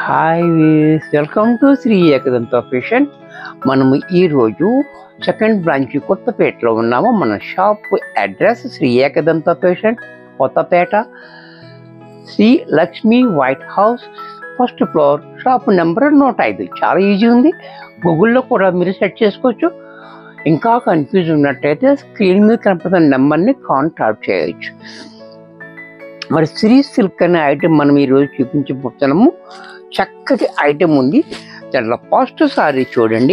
hi వీస్ welcome to Sri Ekadanta fashion మనము ఈరోజు సెకండ్ బ్రాంచ్ కొత్తపేటలో ఉన్నాము మన shop address Sri Ekadanta fashion Kothapeta Sri Lakshmi white house first floor shop number నూట ఐదు చాలా ఈజీ ఉంది గూగుల్లో కూడా మీరు సెట్ చేసుకోవచ్చు ఇంకా కన్ఫ్యూజ్ ఉన్నట్టయితే స్క్రీన్ మీద కనపడుతున్న నెంబర్ని కాంటాక్ట్ చేయొచ్చు మరి శ్రీ సిల్క్ అనే ఐటెం మనం ఈరోజు చూపించబోతున్నాము చక్కటి ఐటెం ఉంది దాంట్లో ఫస్ట్ సారీ చూడండి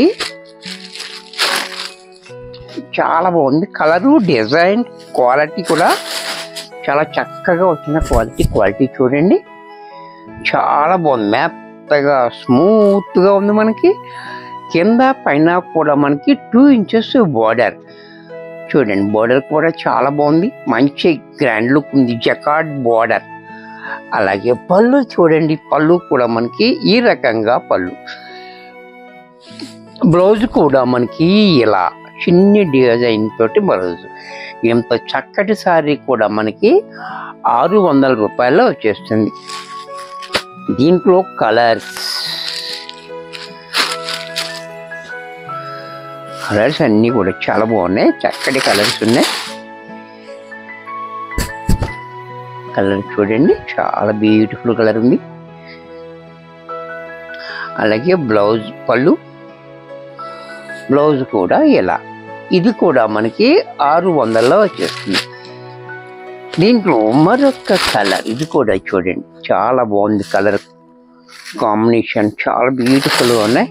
చాలా బాగుంది కలరు డిజైన్ క్వాలిటీ కూడా చాలా చక్కగా వచ్చిన క్వాలిటీ క్వాలిటీ చూడండి చాలా బాగుంది మెత్తగా స్మూత్గా ఉంది మనకి కింద పైన కూడా మనకి టూ ఇంచెస్ బార్డర్ చూడండి బార్డర్ కూడా చాలా బాగుంది మంచి గ్రాండ్ లుక్ ఉంది జకార్డ్ బార్డర్ అలాగే పళ్ళు చూడండి పళ్ళు కూడా మనకి ఈ రకంగా పళ్ళు బ్లౌజ్ కూడా మనకి ఇలా చిన్ని డిజైన్ తోటి బ్లౌజ్ ఎంత చక్కటి సారీ కూడా మనకి ఆరు వందల రూపాయల్లో వచ్చేస్తుంది దీంట్లో కలర్స్ కలర్స్ అన్నీ కూడా చాలా బాగున్నాయి చక్కటి కలర్స్ ఉన్నాయి కలర్ చూడండి చాలా బ్యూటిఫుల్ కలర్ ఉంది అలాగే బ్లౌజ్ పళ్ళు బ్లౌజ్ కూడా ఇలా ఇది కూడా మనకి ఆరు వందల్లో వచ్చేస్తుంది దీంట్లో మరొక కలర్ ఇది కూడా చూడండి చాలా బాగుంది కలర్ కాంబినేషన్ చాలా బ్యూటిఫుల్గా ఉన్నాయి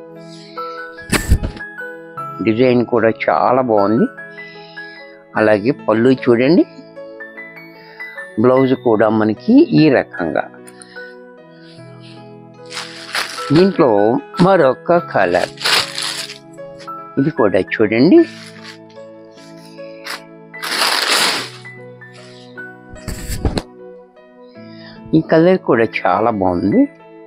డిజైన్ కూడా చాలా బాగుంది అలాగే పళ్ళు చూడండి బ్లౌజ్ కూడా మనకి ఈ రకంగా దీంట్లో మరొక కలర్ ఇది కూడా చూడండి ఈ కలర్ కూడా చాలా బాగుంది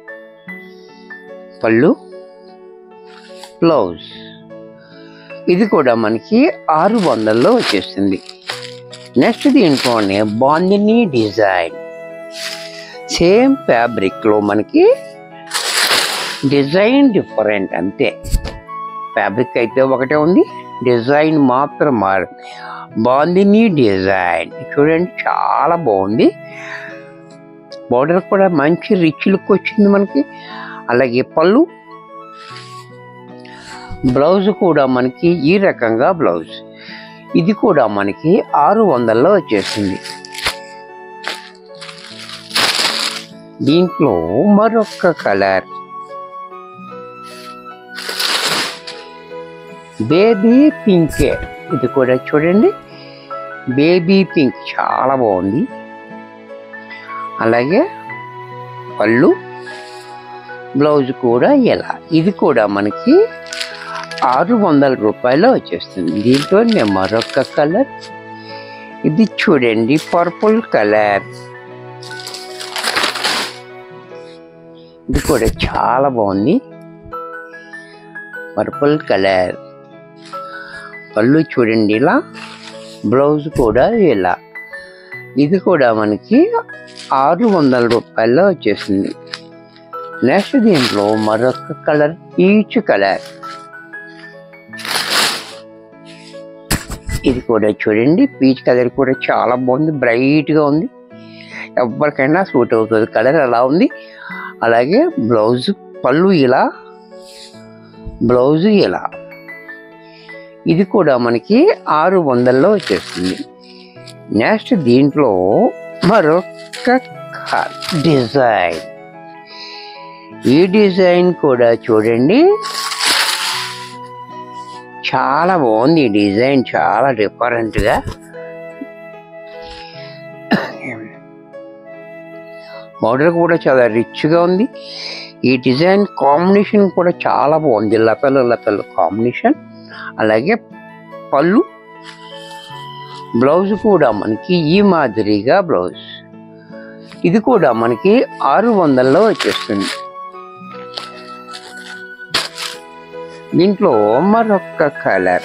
పళ్ళు బ్లౌజ్ ఇది కూడా మనకి ఆరు వందల్లో వచ్చేస్తుంది నెక్స్ట్ దీంట్లోనే బాందిని డిజైన్ సేమ్ ఫ్యాబ్రిక్లో మనకి డిజైన్ డిఫరెంట్ అంతే ఫ్యాబ్రిక్ అయితే ఒకటే ఉంది డిజైన్ మాత్రం మారింది బాందిని డిజైన్ చూడండి చాలా బాగుంది బోర్డర్ కూడా మంచి రిచ్ లుక్ వచ్చింది మనకి అలాగే పళ్ళు బ్లౌజ్ కూడా మనకి ఈ రకంగా బ్లౌజ్ ఇది కూడా మనకి ఆరు వందల్లో వచ్చేసింది దీంట్లో మరొక కలర్ బేబీ పింక్ ఇది కూడా చూడండి బేబీ పింక్ చాలా బాగుంది అలాగే పళ్ళు బ్లౌజ్ కూడా ఎలా ఇది కూడా మనకి ఆరు వందల రూపాయలు వచ్చేస్తుంది దీంట్లో నేను మరొక కలర్ ఇది చూడండి పర్పుల్ కలర్ ఇది కూడా చాలా బాగుంది పర్పుల్ కలర్ పళ్ళు చూడండి ఇలా బ్లౌజ్ కూడా ఇలా ఇది కూడా మనకి ఆరు వందల రూపాయల్లో వచ్చేసింది నెక్స్ట్ దీంట్లో మరొక కలర్ ఈచ్ కలర్ ఇది కూడా చూడండి పీచ్ కలర్ కూడా చాలా బాగుంది బ్రైట్గా ఉంది ఎవరికైనా సూట్ అవుతుంది కలర్ అలా ఉంది అలాగే బ్లౌజ్ పళ్ళు ఇలా బ్లౌజ్ ఇలా ఇది కూడా మనకి ఆరు వందల్లో వచ్చేస్తుంది నెక్స్ట్ దీంట్లో మరొక డిజైన్ ఈ డిజైన్ కూడా చూడండి చాలా బాగుంది ఈ డిజైన్ చాలా డిఫరెంట్గా మోడల్ కూడా చాలా రిచ్గా ఉంది ఈ డిజైన్ కాంబినేషన్ కూడా చాలా బాగుంది లతలు లతలు కాంబినేషన్ అలాగే పళ్ళు బ్లౌజ్ కూడా మనకి ఈ మాదిరిగా బ్లౌజ్ ఇది కూడా మనకి ఆరు వందల్లో వచ్చేస్తుంది దీంట్లో మరొక కలర్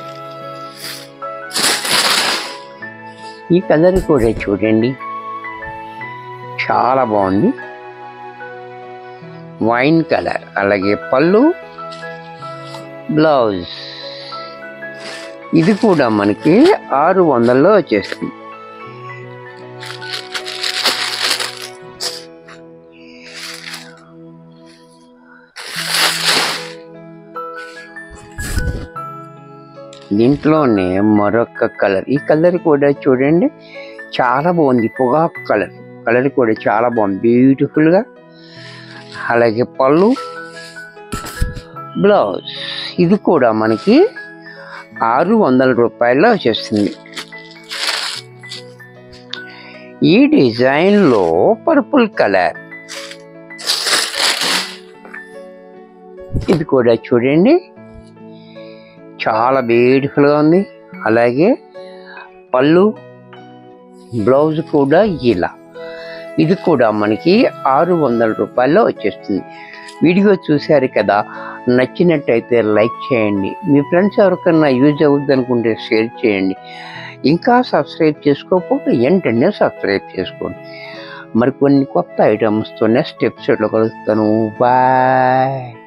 ఈ కలర్ కూడా చూడండి చాలా బాగుంది వైన్ కలర్ అలాగే పళ్ళు బ్లౌజ్ ఇది కూడా మనకి ఆరు వందల్లో వచ్చేస్తుంది దీంట్లోనే మరొక కలర్ ఈ కలర్ కూడా చూడండి చాలా బాగుంది పొగాకు కలర్ కలర్ కూడా చాలా బాగుంది బ్యూటిఫుల్గా అలాగే పళ్ళు బ్లౌజ్ ఇది కూడా మనకి ఆరు వందల రూపాయల్లో వచ్చేస్తుంది ఈ డిజైన్లో పర్పుల్ కలర్ ఇది కూడా చూడండి చాలా బ్యూటిఫుల్గా ఉంది అలాగే పళ్ళు బ్లౌజ్ కూడా ఇలా ఇది కూడా మనకి ఆరు వందల రూపాయల్లో వచ్చేస్తుంది వీడియో చూశారు కదా నచ్చినట్టయితే లైక్ చేయండి మీ ఫ్రెండ్స్ ఎవరికన్నా యూజ్ అవుద్ది అనుకుంటే షేర్ చేయండి ఇంకా సబ్స్క్రైబ్ చేసుకోకపోతే వెంటనే సబ్స్క్రైబ్ చేసుకోండి మరి కొన్ని కొత్త ఐటమ్స్తో నెక్స్ట్ ఎపిసోడ్లో కలుస్తాను బాయ్